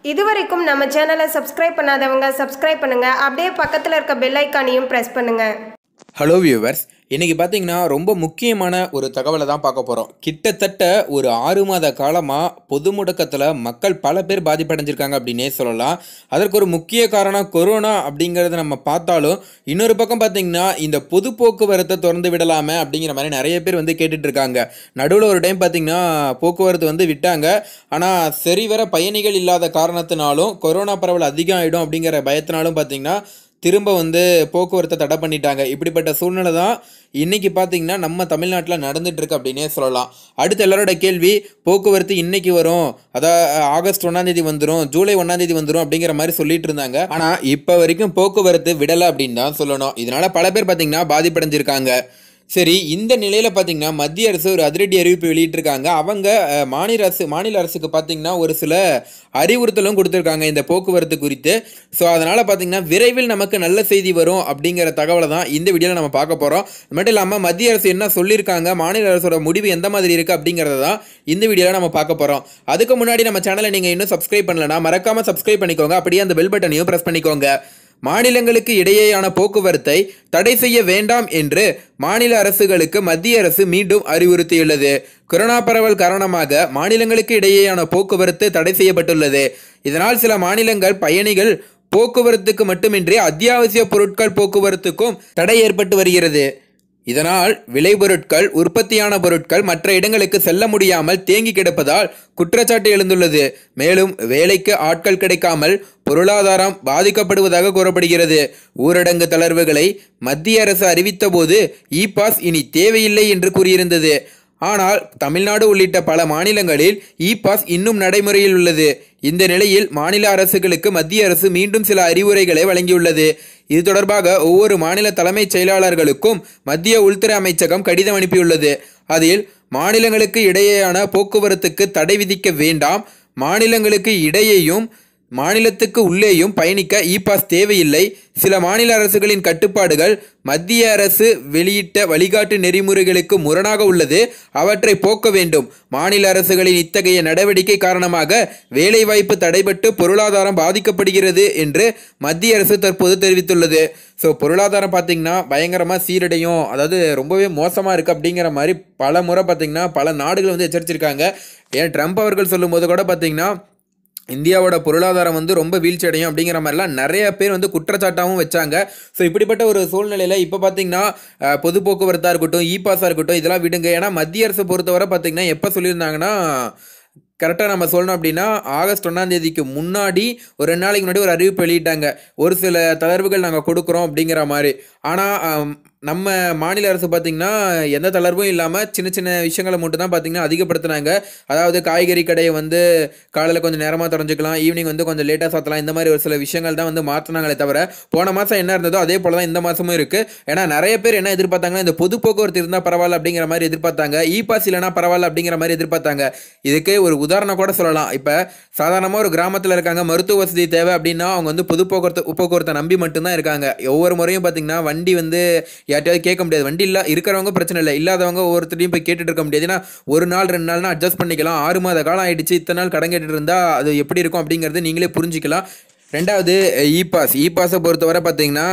இதுவரைக்கும் நம்ம சேனலை சப்ஸ்கிரைப் பண்ணாதவங்க சப்ஸ்கிரைப் பண்ணுங்க அப்படியே பக்கத்தில் இருக்க பெல் ஐக்கானையும் ப்ரெஸ் பண்ணுங்க ஹலோ வியூவர்ஸ் இன்றைக்கி பார்த்தீங்கன்னா ரொம்ப முக்கியமான ஒரு தகவலை தான் பார்க்க போகிறோம் கிட்டத்தட்ட ஒரு ஆறு மாத காலமாக பொது முடக்கத்தில் மக்கள் பல பேர் பாதிப்படைஞ்சிருக்காங்க அப்படின்னே சொல்லலாம் அதற்கு ஒரு முக்கிய காரணம் கொரோனா அப்படிங்கிறத நம்ம பார்த்தாலும் இன்னொரு பக்கம் பார்த்தீங்கன்னா இந்த பொது போக்குவரத்தை திறந்து விடலாமே அப்படிங்கிற மாதிரி நிறைய பேர் வந்து கேட்டுட்டு இருக்காங்க நடுவில் ஒரு டைம் பார்த்தீங்கன்னா போக்குவரத்து வந்து விட்டாங்க ஆனால் சரிவர பயணிகள் இல்லாத காரணத்தினாலும் கொரோனா பரவல் அதிகம் ஆகிடும் அப்படிங்கிற பயத்தினாலும் பார்த்தீங்கன்னா திரும்ப வந்து போக்குவரத்தை தடை பண்ணிட்டாங்க இப்படிப்பட்ட சூழ்நிலை தான் இன்னைக்கு பார்த்தீங்கன்னா நம்ம தமிழ்நாட்டில் நடந்துட்டு இருக்கு அப்படின்னே சொல்லலாம் அடுத்து எல்லாரோட கேள்வி போக்குவரத்து இன்னைக்கு வரும் அதாவது ஆகஸ்ட் ஒன்றாந்தேதி வந்துடும் ஜூலை ஒன்றாந்தேதி வந்துடும் அப்படிங்கிற மாதிரி சொல்லிட்டு இருந்தாங்க ஆனால் இப்போ வரைக்கும் போக்குவரத்து விடலை அப்படின்னு தான் சொல்லணும் இதனால பல பேர் பார்த்தீங்கன்னா பாதிப்படைஞ்சிருக்காங்க சரி இந்த நிலையில் பார்த்தீங்கன்னா மத்திய அரசு ஒரு அதிரடி அறிவிப்பு வெளியிட்டிருக்காங்க அவங்க அஹ், மாநில அரசு மாநில அரசுக்கு பார்த்தீங்கன்னா ஒரு சில அறிவுறுத்தலும் கொடுத்துருக்காங்க இந்த போக்குவரத்து குறித்து ஸோ அதனால் பார்த்தீங்கன்னா விரைவில் நமக்கு நல்ல செய்தி வரும் அப்படிங்கிற தகவலை தான் இந்த வீடியோவில் நம்ம பார்க்க போகிறோம் அது மட்டும் இல்லாமல் மத்திய அரசு என்ன சொல்லியிருக்காங்க மாநில அரசோட முடிவு எந்த மாதிரி இருக்குது அப்படிங்கிறத தான் இந்த வீடியோவில் நம்ம பார்க்க போகிறோம் அதுக்கு முன்னாடி நம்ம சேனலை நீங்கள் இன்னும் சப்ஸ்கிரைப் பண்ணலனா மறக்காமல் சப்ஸ்கிரைப் பண்ணிக்கோங்க அப்படியே அந்த பெல் பட்டனையும் ப்ரெஸ் பண்ணிக்கோங்க மாநிலங்களுக்கு இடையேயான போக்குவரத்தை தடை செய்ய வேண்டாம் என்று மாநில அரசுகளுக்கு மத்திய அரசு மீண்டும் அறிவுறுத்தியுள்ளது கொரோனா பரவல் காரணமாக மாநிலங்களுக்கு இடையேயான போக்குவரத்து தடை செய்யப்பட்டுள்ளது இதனால் சில மாநிலங்கள் பயணிகள் போக்குவரத்துக்கு மட்டுமின்றி அத்தியாவசிய பொருட்கள் போக்குவரத்துக்கும் தடை ஏற்பட்டு வருகிறது இதனால் விளைபொருட்கள் உற்பத்தியான பொருட்கள் மற்ற இடங்களுக்கு செல்ல முடியாமல் தேங்கி கிடப்பதால் குற்றச்சாட்டு எழுந்துள்ளது மேலும் வேலைக்கு ஆட்கள் கிடைக்காமல் பொருளாதாரம் பாதிக்கப்படுவதாக கூறப்படுகிறது ஊரடங்கு தளர்வுகளை மத்திய அரசு அறிவித்தபோது இ பாஸ் இனி தேவையில்லை என்று கூறியிருந்தது ஆனால் தமிழ்நாடு உள்ளிட்ட பல மாநிலங்களில் இ பாஸ் இன்னும் நடைமுறையில் உள்ளது இந்த நிலையில் மாநில அரசுகளுக்கு மத்திய அரசு மீண்டும் சில அறிவுரைகளை வழங்கியுள்ளது இது தொடர்பாக ஒவ்வொரு மாநில தலைமைச் செயலாளர்களுக்கும் மத்திய உள்துறை அமைச்சகம் கடிதம் அனுப்பியுள்ளது அதில் மாநிலங்களுக்கு இடையேயான போக்குவரத்துக்கு தடை விதிக்க வேண்டாம் மாநிலங்களுக்கு இடையேயும் மாநிலத்துக்கு உள்ளேயும் பயணிக்க இ பாஸ் தேவையில்லை சில மாநில அரசுகளின் கட்டுப்பாடுகள் மத்திய அரசு வெளியிட்ட வழிகாட்டு நெறிமுறைகளுக்கு முரணாக உள்ளது அவற்றை போக்க வேண்டும் மாநில அரசுகளின் இத்தகைய நடவடிக்கை காரணமாக வேலைவாய்ப்பு தடைபட்டு பொருளாதாரம் பாதிக்கப்படுகிறது என்று மத்திய அரசு தற்போது தெரிவித்துள்ளது ஸோ பொருளாதாரம் பார்த்திங்கன்னா பயங்கரமாக சீரடையும் அதாவது ரொம்பவே மோசமாக இருக்குது அப்படிங்கிற மாதிரி பல முறை பார்த்திங்கன்னா பல நாடுகள் வந்து எச்சரிச்சிருக்காங்க ஏன் ட்ரம்ப் அவர்கள் சொல்லும்போது கூட பார்த்திங்கன்னா இந்தியாவோட பொருளாதாரம் வந்து ரொம்ப வீழ்ச்சி அடையும் அப்படிங்கிற மாதிரிலாம் நிறைய பேர் வந்து குற்றச்சாட்டாகவும் வச்சாங்க ஸோ இப்படிப்பட்ட ஒரு சூழ்நிலையில் இப்போ பார்த்தீங்கன்னா அஹ், பொது போக்குவரத்தாக இருக்கட்டும் இ பாஸாக இருக்கட்டும் இதெல்லாம் விடுங்க ஏன்னா மத்திய அரசு பொறுத்தவரை பார்த்தீங்கன்னா எப்போ சொல்லியிருந்தாங்கன்னா கரெக்டாக நம்ம சொல்லணும் அப்படின்னா ஆகஸ்ட் ஒன்றாம் தேதிக்கு முன்னாடி ஒரு ரெண்டு நாளைக்கு முன்னாடி ஒரு அறிவிப்பு வெளியிட்டாங்க ஒரு சில தளர்வுகள் நாங்கள் கொடுக்குறோம் அப்படிங்கிற மாதிரி ஆனால் நம்ம மாநில அரசு பார்த்திங்கன்னா எந்த தளர்வும் இல்லாமல் சின்ன சின்ன விஷயங்களை மட்டும் தான் பார்த்திங்கன்னா அதிகப்படுத்தினாங்க அதாவது காய்கறி கடையை வந்து காலையில் கொஞ்சம் நேரமாக திறந்துக்கலாம் ஈவினிங் வந்து கொஞ்சம் லேட்டாக சாத்தலாம் இந்த மாதிரி ஒரு சில விஷயங்கள் தான் வந்து மாற்றினாங்களே தவிர போன மாதம் என்ன இருந்ததோ அதே போல் தான் இந்த மாதமும் இருக்குது ஏன்னா நிறைய பேர் என்ன எதிர்பார்த்தாங்கன்னா இந்த பொது போக்குவரத்து இருந்தால் பரவாயில்ல அப்படிங்கிற மாதிரி எதிர்பார்த்தாங்க இ பாஸ் இல்லைனா பரவாயில்ல அப்படிங்கிற மாதிரி எதிர்பார்த்தாங்க இதுக்கு ஒரு உதாரணம் கூட சொல்லலாம் இப்போ சாதாரணமாக ஒரு கிராமத்தில் இருக்காங்க மருத்துவ வசதி தேவை அப்படின்னா அவங்க வந்து பொது போக்குவரத்து போக்குவரத்தை நம்பி மட்டும்தான் இருக்காங்க ஒவ்வொரு முறையும் பார்த்தீங்கன்னா வண்டி வந்து யார்ட்டையாவது கேட்க முடியாது வண்டி இல்லை இருக்கிறவங்க பிரச்சனை இல்லை இல்லாதவங்க ஒவ்வொருத்தரையும் போய் கேட்டுட்டு இருக்க முடியாது ஏன்னா ஒரு நாள் ரெண்டு நாள்னா அட்ஜஸ்ட் பண்ணிக்கலாம் ஆறு மாத காலம் ஆயிடுச்சு இத்தனை நாள் கடன் கேட்டுட்டு இருந்தால் அது எப்படி இருக்கும் அப்படிங்கிறது நீங்களே புரிஞ்சிக்கலாம் ரெண்டாவது இ பாஸ் இ பாஸை பொறுத்தவரை பார்த்தீங்கன்னா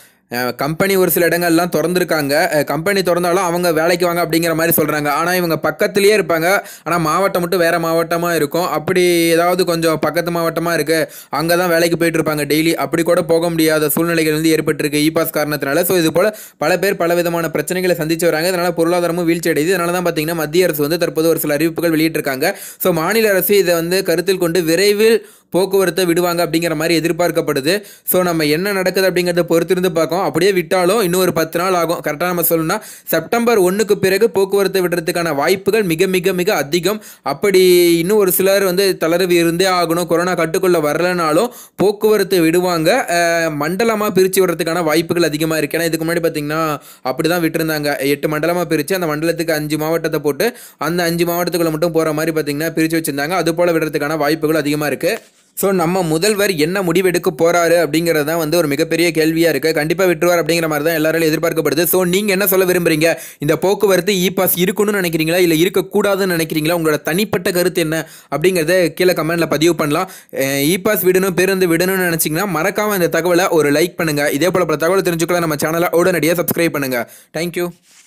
கம்பெனி ஒரு சில இடங்கள்லாம் திறந்துருக்காங்க கம்பெனி திறந்தாலும் அவங்க வேலைக்கு வாங்க அப்படிங்கிற மாதிரி சொல்கிறாங்க ஆனால் இவங்க பக்கத்துலேயே இருப்பாங்க ஆனால் மாவட்டம் மட்டும் வேறு மாவட்டமாக இருக்கும் அப்படி ஏதாவது கொஞ்சம் பக்கத்து மாவட்டமாக இருக்குது அங்கே தான் வேலைக்கு போயிட்டு இருப்பாங்க டெய்லி அப்படி கூட போக முடியாத சூழ்நிலைகள் வந்து ஏற்பட்டிருக்கு இ பாஸ் காரணத்தினால ஸோ இது போல் பல பேர் பல விதமான பிரச்சனைகளை சந்திச்சு வராங்க இதனால் பொருளாதாரமும் வீழ்ச்சி அடையுது இதனால தான் பார்த்தீங்கன்னா மத்திய அரசு வந்து தற்போது ஒரு சில அறிவிப்புகள் வெளியிட்டிருக்காங்க ஸோ மாநில அரசு இதை வந்து கருத்தில் கொண்டு விரைவில் போக்குவரத்தை விடுவாங்க அப்படிங்கிற மாதிரி எதிர்பார்க்கப்படுது ஸோ நம்ம என்ன நடக்குது அப்படிங்கிறத பொறுத்திருந்து பார்க்கோம் அப்படியே விட்டாலும் இன்னும் ஒரு பத்து நாள் ஆகும் கரெக்டாக நம்ம சொல்லணும்னா செப்டம்பர் ஒன்றுக்கு பிறகு போக்குவரத்தை விடுறதுக்கான வாய்ப்புகள் மிக மிக மிக அதிகம் அப்படி இன்னும் ஒரு சிலர் வந்து தளர்வு இருந்தே ஆகணும் கொரோனா கட்டுக்குள்ள வரலனாலும் போக்குவரத்து விடுவாங்க மண்டலமாக பிரித்து விடுறதுக்கான வாய்ப்புகள் அதிகமாக இருக்கு ஏன்னா இதுக்கு முன்னாடி பார்த்தீங்கன்னா அப்படி தான் விட்டுருந்தாங்க எட்டு மண்டலமாக பிரித்து அந்த மண்டலத்துக்கு அஞ்சு மாவட்டத்தை போட்டு அந்த அஞ்சு மாவட்டத்துக்குள்ள மட்டும் போகிற மாதிரி பார்த்தீங்கன்னா பிரித்து வச்சிருந்தாங்க அது போல் விடுறதுக்கான வாய்ப்புகள் அதிகமாக இருக்குது ஸோ நம்ம முதல்வர் என்ன முடிவெடுக்க போறாரு அப்படிங்கிறது தான் வந்து ஒரு மிகப்பெரிய கேள்வியாக இருக்குது கண்டிப்பாக விட்டுருவார் அப்படிங்கிற மாதிரி தான் எல்லாராலும் எதிர்பார்க்கப்படுது ஸோ நீங்கள் என்ன சொல்ல விரும்புறீங்க இந்த போக்குவரத்து இ பாஸ் இருக்கணும்னு நினைக்கிறீங்களா இல்லை இருக்கக்கூடாதுன்னு நினைக்கிறீங்களா உங்களோட தனிப்பட்ட கருத்து என்ன அப்படிங்கிறத கீழே கமெண்ட்டில் பதிவு பண்ணலாம் இ பாஸ் விடணும் பேருந்து விடணும்னு நினச்சிங்கன்னா மறக்காமல் இந்த தகவலை ஒரு லைக் பண்ணுங்கள் இதே போல் பல தகவல் தெரிஞ்சுக்கலாம் நம்ம சேனலை உடனடியாக சப்ஸ்கிரைப் பண்ணுங்கள் தேங்க்யூ